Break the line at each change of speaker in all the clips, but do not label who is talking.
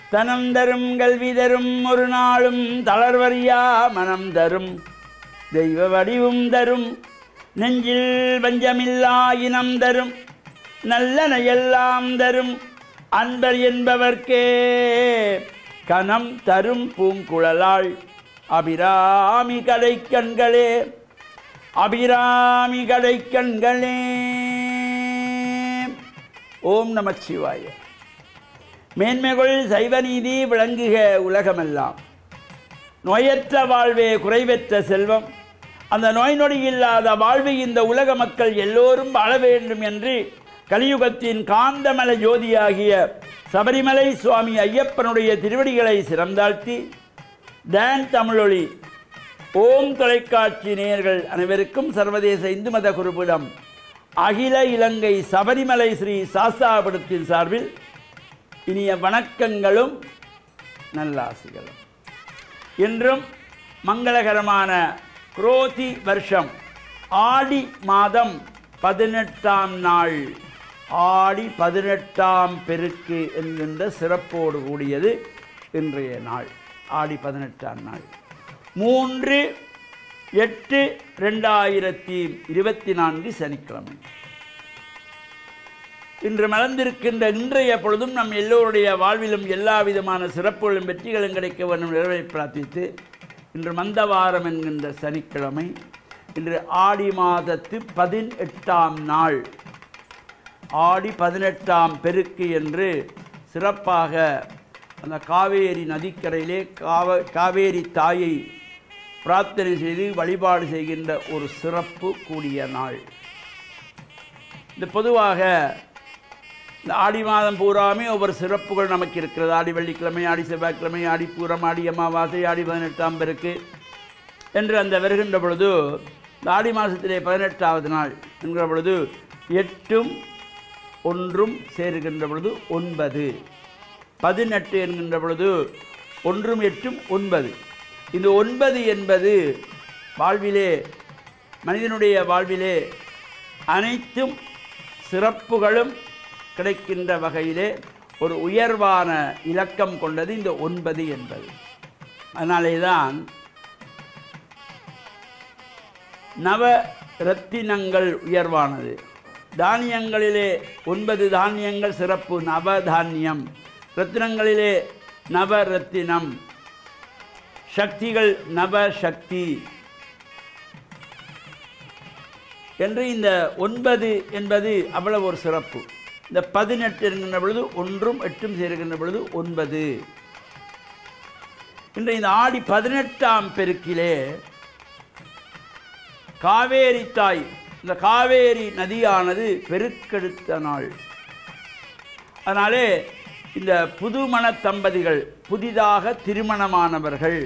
தனம் தரும் கல்வி தரும் ஒரு நாளும் தளர்வறியா மனம் தரும் தெய்வ வடிவும் தரும் நெஞ்சில் பஞ்சமில்லா இனம் தரும் நல்லன எல்லாம் தரும் அன்பர் என்பவர்க்கே கனம் தரும் பூங்குழலாள் அபிராமி கடை கண்களே அபிராமி கடை கண்களே ஓம் நமச்சிவாய மேன்மைகள் சைவநீதி விளங்குக உலகமெல்லாம் நோயற்ற வாழ்வே குறைவற்ற செல்வம் அந்த நோய் நொடி இல்லாத வாழ்வை இந்த உலக மக்கள் எல்லோரும் வாழ வேண்டும் என்று கலியுகத்தின் காந்தமல ஜோதியாகிய சபரிமலை சுவாமி ஐயப்பனுடைய திருவடிகளை சிறந்தாழ்த்தி டான் தமிழொலி ஓம் தொலைக்காட்சி நேயர்கள் அனைவருக்கும் சர்வதேச இந்து மத குருபிடம் அகில இலங்கை சபரிமலை ஸ்ரீ சாஸ்தாபுரத்தின் சார்பில் இனிய வணக்கங்களும் நல்லாசிகளும் இன்றும் மங்களகரமான குரோதி வருஷம் ஆடி மாதம் பதினெட்டாம் நாள் ஆடி பதினெட்டாம் பெருக்கு என்கின்ற சிறப்போடு கூடியது இன்றைய நாள் ஆடி பதினெட்டாம் நாள் மூன்று எட்டு ரெண்டாயிரத்தி இருபத்தி நான்கு சனிக்கிழமை இன்று மலர்ந்திருக்கின்ற இன்றைய பொழுதும் நம் எல்லோருடைய வாழ்விலும் எல்லா விதமான சிறப்புகளும் வெற்றிகளும் கிடைக்க வேண்டும் நிறைவை பிரார்த்தித்து இன்று மந்தவாரம் என்கின்ற சனிக்கிழமை இன்று ஆடி மாதத்து பதினெட்டாம் நாள் ஆடி பதினெட்டாம் பெருக்கு என்று சிறப்பாக அந்த காவேரி நதிக்கரையிலே காவ காவேரி தாயை பிரார்த்தனை செய்து வழிபாடு செய்கின்ற ஒரு சிறப்பு கூடிய நாள் இந்த பொதுவாக இந்த ஆடி மாதம் பூராமே ஒவ்வொரு சிறப்புகள் நமக்கு இருக்கிறது ஆடி வெள்ளிக்கிழமை ஆடி செவ்வாய்க்கிழமை ஆடி பூரம் ஆடி அமாவாசை ஆடி பதினெட்டாம் பெருக்கு என்று அந்த வருகின்ற பொழுது இந்த ஆடி மாதத்திலே பதினெட்டாவது நாள் என்கிற பொழுது எட்டும் ஒன்றும் சேருகின்ற பொழுது ஒன்பது பதினெட்டு என்கின்ற பொழுது ஒன்றும் எட்டும் ஒன்பது இந்த ஒன்பது என்பது வாழ்விலே மனிதனுடைய வாழ்விலே அனைத்தும் சிறப்புகளும் கிடைக்கின்ற வகையிலே ஒரு உயர்வான இலக்கம் கொண்டது இந்த ஒன்பது என்பது அதனாலே தான் நவ ரத்தினங்கள் உயர்வானது தானியங்களிலே ஒன்பது தானியங்கள் சிறப்பு நவதானியம் ரத்தினங்களிலே நவரத்தினம் சக்திகள் நவசக்தி என்று இந்த ஒன்பது என்பது அவ்வளவு ஒரு சிறப்பு இந்த பதினெட்டு என்கின்ற பொழுது ஒன்றும் எட்டும் சேருகின்ற பொழுது ஒன்பது இன்று இந்த ஆடி பதினெட்டாம் பெருக்கிலே காவேரி தாய் இந்த காவேரி நதியானது பெருக்கெடுத்த நாள் அதனாலே இந்த புதுமண தம்பதிகள் புதிதாக திருமணமானவர்கள்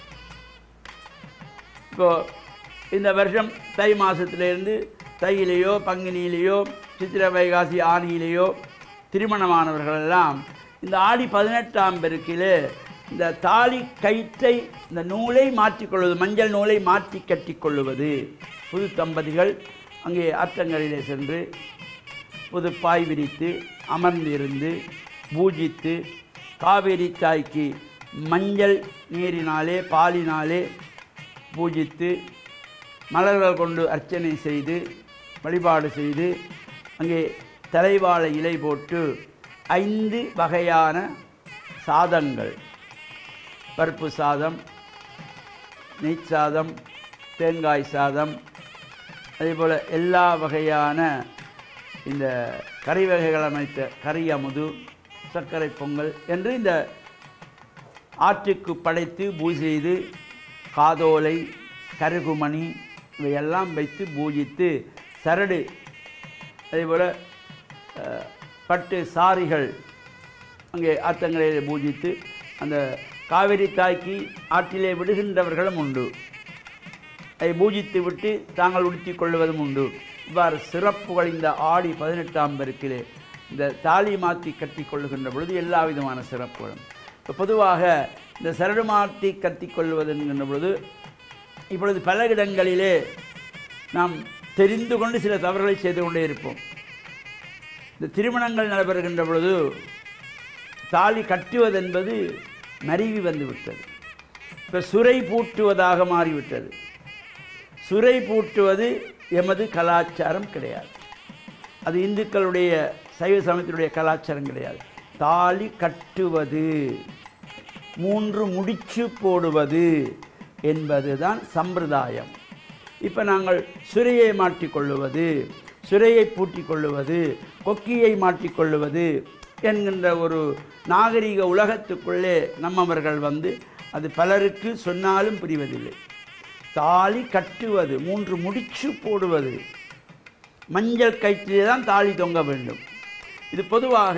இப்போ இந்த வருஷம் தை மாதத்திலேருந்து தையிலேயோ பங்குனியிலேயோ சித்திரை வைகாசி ஆனியிலேயோ திருமணமானவர்கள் எல்லாம் இந்த ஆடி பதினெட்டாம் பெருக்கிலே இந்த தாலி கயிற்றை இந்த நூலை மாற்றிக்கொள்வது மஞ்சள் நூலை மாற்றி கட்டிக்கொள்ளுவது புது தம்பதிகள் அங்கே ஆற்றங்கரையிலே சென்று புது பாய் விரித்து அமர்ந்திருந்து பூஜித்து காவேரி தாய்க்கு மஞ்சள் நீரினாலே பாலினாலே பூஜித்து மலர்கள் கொண்டு அர்ச்சனை செய்து வழிபாடு செய்து அங்கே தலைவாழை இலை போட்டு ஐந்து வகையான சாதங்கள் பருப்பு சாதம் நெய் சாதம் தேங்காய் சாதம் அதேபோல் எல்லா வகையான இந்த கறி வகைகள் அமைத்த கறி அமுது சர்க்கரை பொங்கல் என்று இந்த ஆற்றுக்கு படைத்து பூஜை செய்து காதோலை கருகுமணி இவையெல்லாம் வைத்து பூஜித்து சரடு அதேபோல் அஹ், பட்டு சாரிகள் அங்கே ஆத்தங்கரையில் பூஜித்து அந்த காவிரி தாய்க்கு ஆற்றிலே விடுகின்றவர்களும் உண்டு அதை பூஜித்து விட்டு தாங்கள் உடுத்திக் கொள்வதும் உண்டு இவ்வாறு சிறப்புகள் இந்த ஆடி பதினெட்டாம் பெருக்கிலே இந்த தாலி மாற்றி கட்டி கொள்ளுகின்ற பொழுது எல்லா விதமான சிறப்புகளும் இப்போ பொதுவாக இந்த சரடு மாற்றி கட்டி கொள்வது என்கின்ற பொழுது இப்பொழுது பல இடங்களிலே நாம் தெரிந்து கொண்டு சில தவறுகளை செய்து கொண்டே இருப்போம் இந்த திருமணங்கள் நடைபெறுகின்ற பொழுது தாலி கட்டுவது என்பது மருவி வந்து விட்டது இப்போ சுரை பூட்டுவதாக மாறிவிட்டது சுரை பூட்டுவது எமது கலாச்சாரம் கிடையாது அது இந்துக்களுடைய சைவ சமயத்தினுடைய கலாச்சாரம் கிடையாது தாலி கட்டுவது மூன்று முடிச்சு போடுவது என்பதுதான் சம்பிரதாயம் இப்போ நாங்கள் சுரையை மாட்டிக்கொள்ளுவது சுரையை பூட்டிக் கொள்ளுவது கொக்கியை மாட்டிக்கொள்ளுவது என்கின்ற ஒரு நாகரிக உலகத்துக்குள்ளே நம்மவர்கள் வந்து அது பலருக்கு சொன்னாலும் புரிவதில்லை தாலி கட்டுவது மூன்று முடிச்சு போடுவது மஞ்சள் கயிற்றிலே தான் தாலி தொங்க வேண்டும் இது பொதுவாக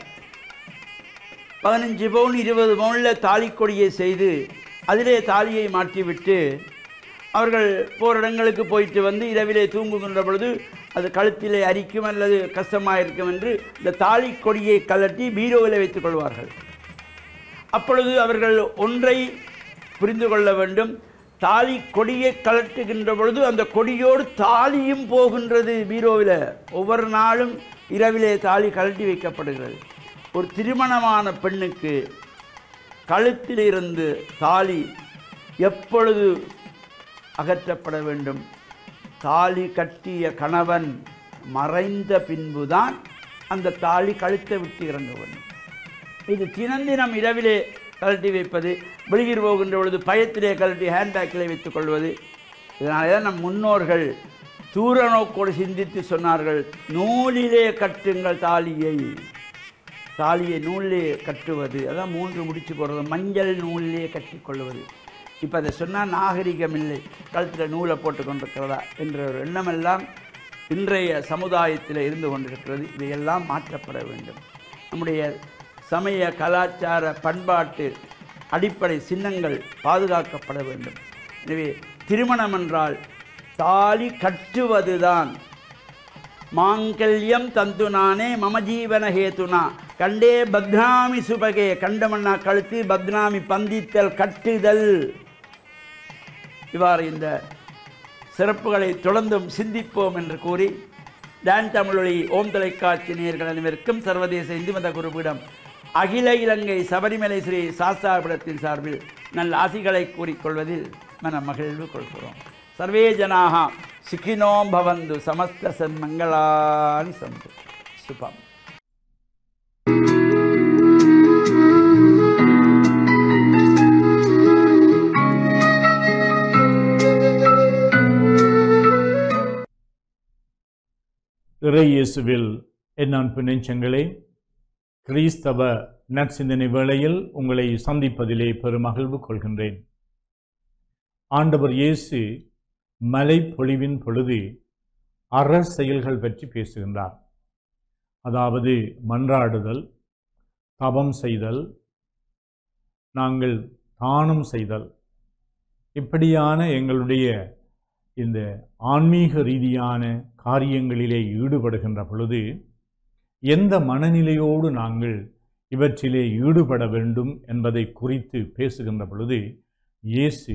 பதினஞ்சு பவுன் இருபது பவுனில் தாலி கொடியை செய்து அதிலே தாலியை மாட்டிவிட்டு அவர்கள் போகிற இடங்களுக்கு போயிட்டு வந்து இரவிலே தூங்குகின்ற பொழுது அது கழுத்திலே அரிக்கும் அல்லது கஷ்டமாக இருக்கும் என்று இந்த தாலி கொடியை கலட்டி பீரோவில் வைத்துக் கொள்வார்கள் அப்பொழுது அவர்கள் ஒன்றை புரிந்து கொள்ள வேண்டும் தாலி கொடியை கலட்டுகின்ற பொழுது அந்த கொடியோடு தாலியும் போகின்றது பீரோவில் ஒவ்வொரு நாளும் இரவிலே தாலி கழட்டி வைக்கப்படுகிறது ஒரு திருமணமான பெண்ணுக்கு கழுத்திலிருந்து தாலி எப்பொழுது அகற்றப்பட வேண்டும் தாலி கட்டிய கணவன் மறைந்த பின்புதான் அந்த தாலி கழுத்தை விட்டு இறங்க வேண்டும் இது தினம் தினம் இரவிலே கழட்டி வைப்பது வெளியில் போகின்ற பொழுது பயத்திலே கழட்டி ஹேண்ட்பேக்கிலே வைத்துக் கொள்வது இதனாலே தான் நம் முன்னோர்கள் தூர நோக்கோடு சிந்தித்து சொன்னார்கள் நூலிலே கட்டுங்கள் தாலியை தாலியை நூலிலே கட்டுவது அதான் மூன்று முடிச்சு போடுறது மஞ்சள் நூலிலே கட்டிக்கொள்வது இப்போ அதை சொன்னால் நாகரிகம் இல்லை கழுத்தில் நூலை போட்டு கொண்டிருக்கிறதா என்ற ஒரு எண்ணமெல்லாம் இன்றைய சமுதாயத்தில் இருந்து கொண்டிருக்கிறது இதையெல்லாம் மாற்றப்பட வேண்டும் நம்முடைய சமய கலாச்சார பண்பாட்டு அடிப்படை சின்னங்கள் பாதுகாக்கப்பட வேண்டும் எனவே திருமணம் என்றால் தாலி கட்டுவதுதான் மாங்கல்யம் தந்து நானே மம ஜீவன ஹேதுனா கண்டே பத்னாமி சுபகே கண்டமண்ணா கழுத்து பத்னாமி பந்தித்தல் கட்டுதல் இவ்வாறு இந்த சிறப்புகளை தொடர்ந்தும் சிந்திப்போம் என்று கூறி டான் தமிழொலி ஓம் தொலைக்காட்சி நேயர்கள் அனைவருக்கும் சர்வதேச இந்து மத குருபீடம் அகில இலங்கை சபரிமலை ஸ்ரீ சாஸ்தாபுரத்தின் சார்பில் நல்ல ஆசிகளை கூறிக்கொள்வதில் மன மகிழ்வு கொள்கிறோம் சர்வே ஜனாக சுகினோ பவந்து சமஸ்த சன்மங்களானி சந்து சுபம்
இறை இயேசுவில் என் அன்பு நெஞ்சங்களே கிறிஸ்தவ நற்சிந்தனை வேளையில் உங்களை சந்திப்பதிலே பெருமகிழ்வு கொள்கின்றேன் ஆண்டவர் இயேசு மலை பொழிவின் பொழுது அற செயல்கள் பற்றி பேசுகின்றார் அதாவது மன்றாடுதல் தவம் செய்தல் நாங்கள் தானம் செய்தல் இப்படியான எங்களுடைய இந்த ஆன்மீக ரீதியான காரியங்களிலே ஈடுபடுகின்ற பொழுது எந்த மனநிலையோடு நாங்கள் இவற்றிலே ஈடுபட வேண்டும் என்பதை குறித்து பேசுகின்ற பொழுது இயேசு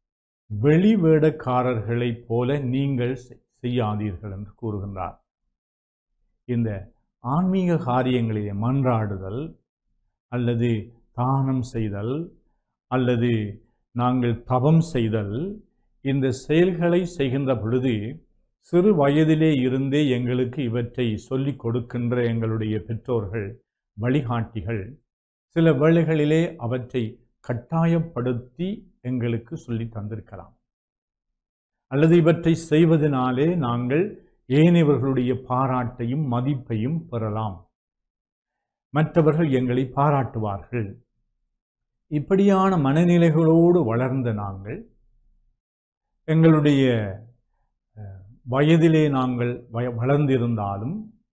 வெளிவேடக்காரர்களைப் போல நீங்கள் செ- செய்யாதீர்கள் என்று கூறுகின்றார் இந்த ஆன்மீக காரியங்களிலே மன்றாடுதல் அல்லது தானம் செய்தல் அல்லது நாங்கள் தவம் செய்தல் இந்த செயல்களை செய்கின்ற பொழுது சிறு வயதிலே இருந்தே எங்களுக்கு இவற்றை சொல்லிக் கொடுக்கின்ற எங்களுடைய பெற்றோர்கள் வழிகாட்டிகள் சில வேளைகளிலே அவற்றை கட்டாயப்படுத்தி எங்களுக்கு சொல்லி தந்திருக்கலாம் அல்லது இவற்றை செய்வதனாலே நாங்கள் ஏனையவர்களுடைய பாராட்டையும் மதிப்பையும் பெறலாம் மற்றவர்கள் எங்களை பாராட்டுவார்கள் இப்படியான மனநிலைகளோடு வளர்ந்த நாங்கள் எங்களுடைய அஹ், வயதிலே நாங்கள் வய வளர்ந்திருந்தாலும்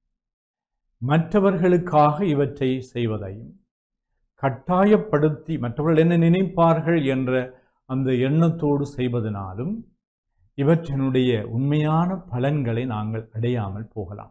மற்றவர்களுக்காக இவற்றை செய்வதையும் கட்டாயப்படுத்தி மற்றவர்கள் என்ன நினைப்பார்கள் என்ற அந்த எண்ணத்தோடு செய்வதனாலும் இவற்றினுடைய உண்மையான பலன்களை நாங்கள் அடையாமல் போகலாம்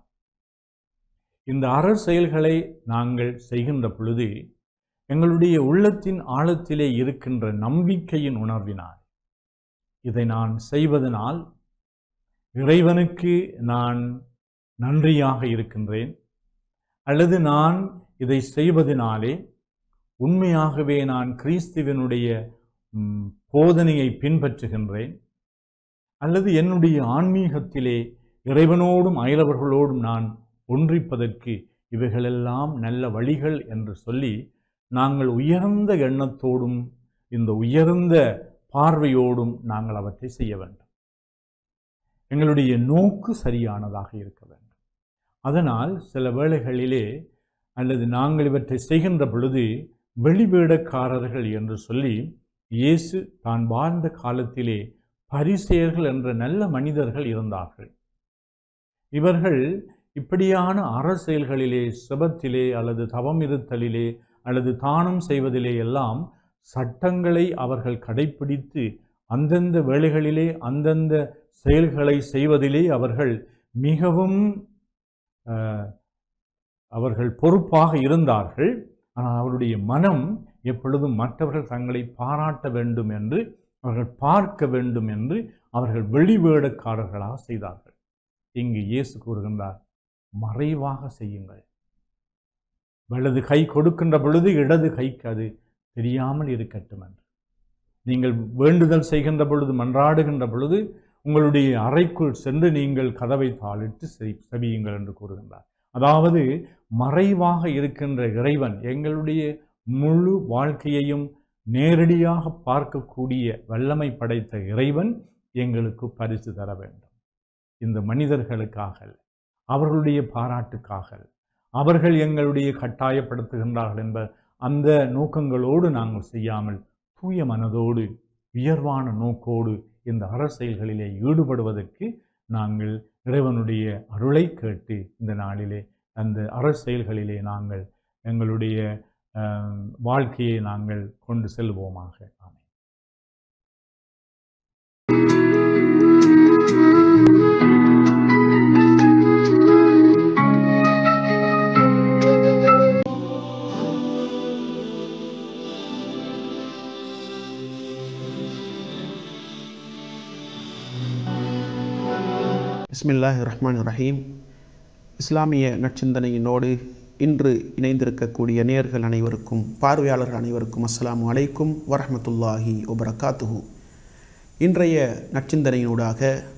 இந்த அற செயல்களை நாங்கள் செய்கின்ற பொழுது எங்களுடைய உள்ளத்தின் ஆழத்திலே இருக்கின்ற நம்பிக்கையின் உணர்வினால் இதை நான் செய்வதனால் இறைவனுக்கு நான் நன்றியாக இருக்கின்றேன் அல்லது நான் இதை செய்வதனாலே உண்மையாகவே நான் கிறிஸ்துவனுடைய ம், போதனையை பின்பற்றுகின்றேன் அல்லது என்னுடைய ஆன்மீகத்திலே இறைவனோடும் அயலவர்களோடும் நான் ஒன்றிப்பதற்கு இவைகளெல்லாம் நல்ல வழிகள் என்று சொல்லி நாங்கள் உயர்ந்த எண்ணத்தோடும் இந்த உயர்ந்த பார்வையோடும் நாங்கள் அவற்றை செய்ய வேண்டும் எங்களுடைய நோக்கு சரியானதாக இருக்க வேண்டும் அதனால் சில வேளைகளிலே அல்லது நாங்கள் இவற்றை செய்கின்ற பொழுது வெளிவேடக்காரர்கள் என்று சொல்லி இயேசு தான் வாழ்ந்த காலத்திலே பரிசேயர்கள் என்ற நல்ல மனிதர்கள் இருந்தார்கள் இவர்கள் இப்படியான அரசியல்களிலே செபத்திலே அல்லது தவம் இருத்தலிலே அல்லது தானம் செய்வதிலே எல்லாம் சட்டங்களை அவர்கள் கடைப்பிடித்து அந்தந்த வேளைகளிலே அந்தந்த செயல்களை செய்வதிலே அவர்கள் மிகவும் அஹ், அவர்கள் பொறுப்பாக இருந்தார்கள் ஆனால் அவருடைய மனம் எப்பொழுதும் மற்றவர்கள் தங்களை பாராட்ட வேண்டும் என்று அவர்கள் பார்க்க வேண்டும் என்று அவர்கள் வெளிவேடக்காரர்களாக செய்தார்கள் இங்கு இயேசு கூறுகின்றார் மறைவாக செய்யுங்கள் வலது கை கொடுக்கின்ற பொழுது இடது கைக்கு அது தெரியாமல் இருக்கட்டும் என்று நீங்கள் வேண்டுதல் செய்கின்ற பொழுது மன்றாடுகின்ற பொழுது உங்களுடைய அறைக்குள் சென்று நீங்கள் கதவை தாளிட்டு செய்- செவியுங்கள் என்று கூறுகின்றார் அதாவது மறைவாக இருக்கின்ற இறைவன் எங்களுடைய முழு வாழ்க்கையையும் நேரடியாக பார்க்கக்கூடிய வல்லமை படைத்த இறைவன் எங்களுக்கு பரிசு தர வேண்டும் இந்த மனிதர்களுக்காக அல்ல, அவர்களுடைய பாராட்டுக்காக அல்ல, அவர்கள் எங்களுடைய கட்டாயப்படுத்துகின்றார்கள் என்ப அந்த நோக்கங்களோடு நாங்கள் செய்யாமல் தூய மனதோடு உயர்வான நோக்கோடு இந்த அரசியல்களிலே ஈடுபடுவதற்கு நாங்கள் இறைவனுடைய அருளை கேட்டு இந்த நாளிலே அந்த அரசியல்களிலே நாங்கள் எங்களுடைய அஹ், வாழ்க்கையை நாங்கள் கொண்டு செல்வோமாக ஆமென்
பிஸ்மில்லாஹ் ரஹ்மான் ரஹீம் இஸ்லாமிய நற்சிந்தனையினோடு இன்று இணைந்திருக்கக்கூடிய நேயர்கள் அனைவருக்கும் பார்வையாளர்கள் அனைவருக்கும் அஸ்ஸலாமு அலைக்கும் வரஹ்மத்துல்லாஹி வபரகாத்துஹு இன்றைய நற்சிந்தனையினூடாக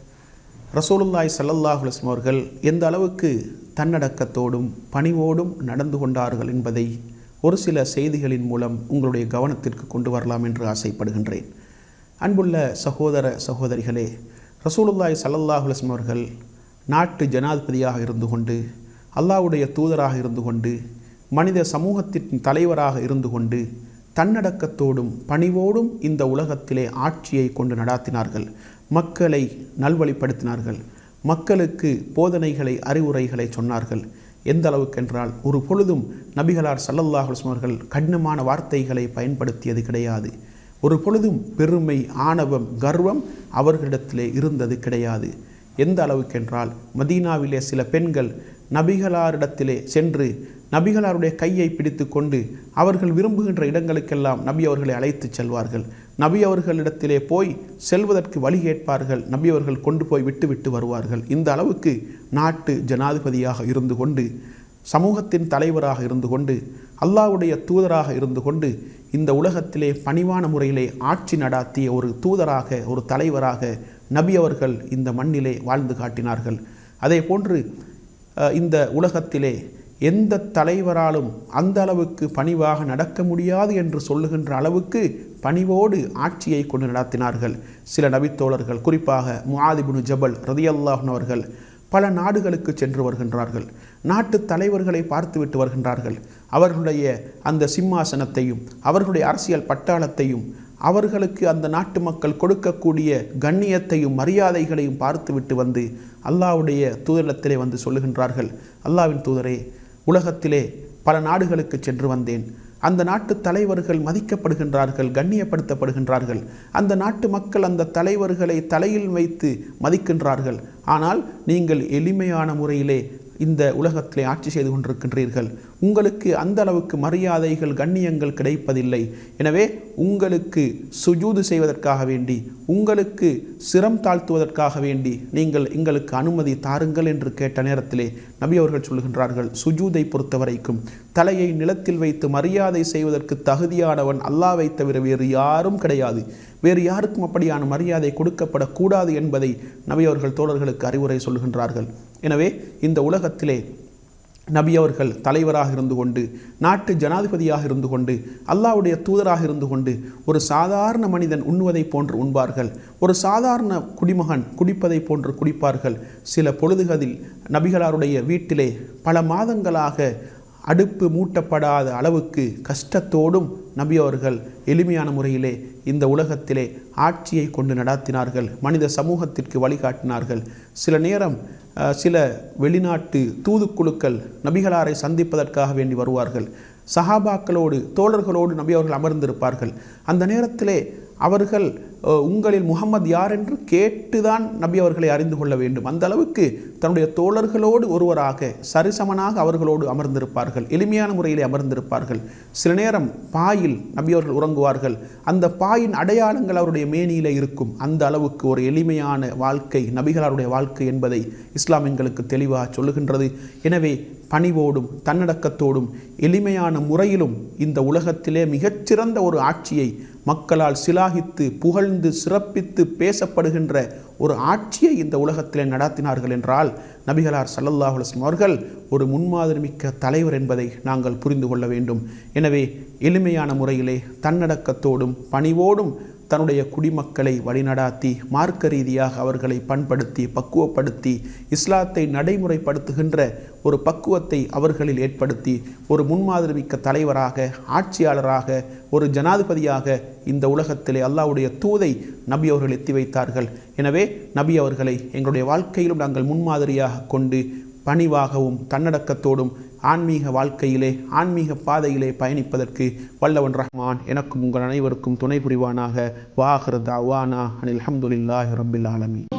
ரசூலுல்லாய் ஸல்லல்லாஹு அலைஹி வஸல்லம் அவர்கள் எந்த அளவுக்கு தன்னடக்கத்தோடும் பணிவோடும் நடந்து கொண்டார்கள் என்பதை ஒரு சில செய்திகளின் மூலம் உங்களுடைய கவனத்திற்கு கொண்டு வரலாம் என்று ஆசைப்படுகின்றேன் அன்புள்ள சகோதர சகோதரிகளே ரசூலுல்லாய் ஸல்லல்லாஹு அலைஹி வஸல்லம் அவர்கள் நாட்டு ஜனாதிபதியாக இருந்து கொண்டு அல்லாஹ்வுடைய தூதராக இருந்து கொண்டு மனித சமூகத்தின் தலைவராக இருந்து கொண்டு தன்னடக்கத்தோடும் பணிவோடும் இந்த உலகத்திலே ஆட்சியை கொண்டு நடாத்தினார்கள் மக்களை நல்வழிப்படுத்தினார்கள் மக்களுக்கு போதனைகளை அறிவுரைகளை சொன்னார்கள் எந்த அளவுக்கென்றால் ஒரு பொழுதும் நபிகளார் ஸல்லல்லாஹு அலைஹி வஸல்லம் அவர்கள் கடினமான வார்த்தைகளை பயன்படுத்தியது கிடையாது ஒரு பொழுதும் பெருமை ஆணவம் கர்வம் அவர்களிடத்திலே இருந்தது கிடையாது எந்த அளவுக்கென்றால் மதீனாவிலே சில பெண்கள் நபிகளாரிடத்திலே சென்று நபிகளாருடைய கையை பிடித்து கொண்டு அவர்கள் விரும்புகின்ற இடங்களுக்கெல்லாம் நபி அவர்களை அழைத்துச் செல்வார்கள் நபி அவர்களிடத்திலே போய் செல்வதற்கு வழி கேட்பார்கள் நபி அவர்கள் கொண்டு போய் விட்டு விட்டு வருவார்கள் இந்த அளவுக்கு நாட்டு ஜனாதிபதியாக இருந்து கொண்டு சமூகத்தின் தலைவராக இருந்து கொண்டு அல்லாஹ்வுடைய தூதராக இருந்து கொண்டு இந்த உலகத்திலே பணிவான முறையிலே ஆட்சி நடாத்திய ஒரு தூதராக ஒரு தலைவராக நபி அவர்கள் இந்த மண்ணிலே வாழ்ந்து காட்டினார்கள் அதே போன்று அஹ், இந்த உலகத்திலே எந்த தலைவராலும் அந்த அளவுக்கு பணிவாக நடக்க முடியாது என்று சொல்லுகின்ற அளவுக்கு பணிவோடு ஆட்சியை கொண்டு நடத்தினார்கள் சில நபித்தோழர்கள் குறிப்பாக முஆதிபுனு ஜபல் ரதியல்லாஹன் அவர்கள் பல நாடுகளுக்கு சென்று வருகின்றார்கள் நாட்டு தலைவர்களை பார்த்துவிட்டு வருகின்றார்கள் அவர்களுடைய அந்த சிம்மாசனத்தையும் அவர்களுடைய அரசியல் பட்டாளத்தையும் அவர்களுக்கு அந்த நாட்டு மக்கள் கொடுக்கக்கூடிய கண்ணியத்தையும் மரியாதைகளையும் பார்த்துவிட்டு வந்து அல்லாஹ்வுடைய தூதரிடத்திலே வந்து சொல்லுகின்றார்கள் அல்லாஹ்வின் தூதரே உலகத்திலே பல நாடுகளுக்கு சென்று வந்தேன் அந்த நாட்டு தலைவர்கள் மதிக்கப்படுகின்றார்கள் கண்ணியப்படுத்தப்படுகின்றார்கள் அந்த நாட்டு மக்கள் அந்த தலைவர்களை தலையில் வைத்து மதிக்கின்றார்கள் ஆனால் நீங்கள் எளிமையான முறையிலே இந்த உலகத்திலே ஆட்சி செய்து கொண்டிருக்கின்றீர்கள் உங்களுக்கு அந்த அளவுக்கு மரியாதைகள் கண்ணியங்கள் கிடைப்பதில்லை எனவே உங்களுக்கு சுஜூது செய்வதற்காக வேண்டி உங்களுக்கு சிரம் தாழ்த்துவதற்காக வேண்டி நீங்கள் எங்களுக்கு அனுமதி தாருங்கள் என்று கேட்ட நேரத்திலே நபி அவர்கள் சொல்கின்றார்கள் சுஜூதை பொறுத்த வரைக்கும் தலையை நிலத்தில் வைத்து மரியாதை செய்வதற்கு தகுதியானவன் அல்லாவை தவிர வேறு யாரும் கிடையாது வேறு யாருக்கும் அப்படியான மரியாதை கொடுக்கப்படக்கூடாது என்பதை நபி அவர்கள் தோழர்களுக்கு அறிவுரை சொல்கின்றார்கள் எனவே இந்த உலகத்திலே நபி அவர்கள் தலைவராக இருந்து கொண்டு நாட்டு ஜனாதிபதியாக இருந்து கொண்டு அல்லாஹ்வுடைய தூதராக இருந்து கொண்டு ஒரு சாதாரண மனிதன் உண்ணுவதை போன்று உண்பார்கள் ஒரு சாதாரண குடிமகன் குடிப்பதை போன்று குடிப்பார்கள் சில பொழுதுகளில் நபிகளாருடைய வீட்டிலே பல மாதங்களாக அடுப்பு மூட்டப்படாத அளவுக்கு கஷ்டத்தோடும் நபி அவர்கள் எளிமையான முறையிலே இந்த உலகத்திலே ஆட்சியை கொண்டு நடாத்தினார்கள் மனித சமூகத்திற்கு வழிகாட்டினார்கள் சில நேரம் அஹ், சில வெளிநாட்டு தூதுக்குழுக்கள் நபிகளாரை சந்திப்பதற்காக வேண்டி வருவார்கள் சஹாபாக்களோடு தோழர்களோடு நபி அவர்கள் அமர்ந்திருப்பார்கள் அந்த நேரத்திலே அவர்கள் அஹ், உங்களில் முகம்மது யார் என்று கேட்டுதான் நபி அவர்களை அறிந்து கொள்ள வேண்டும் அந்த அளவுக்கு தன்னுடைய தோழர்களோடு ஒருவராக சரிசமனாக அவர்களோடு அமர்ந்திருப்பார்கள் எளிமையான முறையிலே அமர்ந்திருப்பார்கள் சில நேரம் பாயில் நபி அவர்கள் உறங்குவார்கள் அந்த பாயின் அடையாளங்கள் அவருடைய மேனியிலே இருக்கும் அந்த அளவுக்கு ஒரு எளிமையான வாழ்க்கை நபிகளாருடைய வாழ்க்கை என்பதை இஸ்லாம் எங்களுக்கு தெளிவாக சொல்லுகின்றது எனவே பணிவோடும் தன்னடக்கத்தோடும் எளிமையான முறையிலும் இந்த உலகத்திலே மிகச்சிறந்த ஒரு ஆட்சியை மக்களால் சிலாகித்து புகழ்ந்து சிறப்பித்து பேசப்படுகின்ற ஒரு ஆட்சியை இந்த உலகத்திலே நடாத்தினார்கள் என்றால் நபிகளார் ஸல்லல்லாஹு அலைஹி வஸல்லம் அவர்கள் ஒரு முன்மாதிரி மிக்க தலைவர் என்பதை நாங்கள் புரிந்து கொள்ள வேண்டும் எனவே எளிமையான முறையிலே தன்னடக்கத்தோடும் பணிவோடும் தன்னுடைய குடிமக்களை வழிநடாத்தி மார்க்க ரீதியாக அவர்களை பண்படுத்தி பக்குவப்படுத்தி இஸ்லாத்தை நடைமுறைப்படுத்துகின்ற ஒரு பக்குவத்தை அவர்களில் ஏற்படுத்தி ஒரு முன்மாதிரி மிக்க தலைவராக ஆட்சியாளராக ஒரு ஜனாதிபதியாக இந்த உலகத்திலே அல்லாஹ்வுடைய தூதை நபி அவர்கள் எத்தி வைத்தார்கள் எனவே நபி அவர்களை எங்களுடைய வாழ்க்கையிலும் நாங்கள் முன்மாதிரியாக கொண்டு பணிவாகவும் தன்னடக்கத்தோடும் ஆன்மீக வாழ்க்கையிலே ஆன்மீக பாதையிலே பயணிப்பதற்கு வல்லவன் ரஹ்மான் எனக்கும் உங்கள் அனைவருக்கும் துணை புரிவானாக வாஹர் தாவானா அனில் அல்ஹம்துலில்லாஹி ரப்பில் ஆலமீன்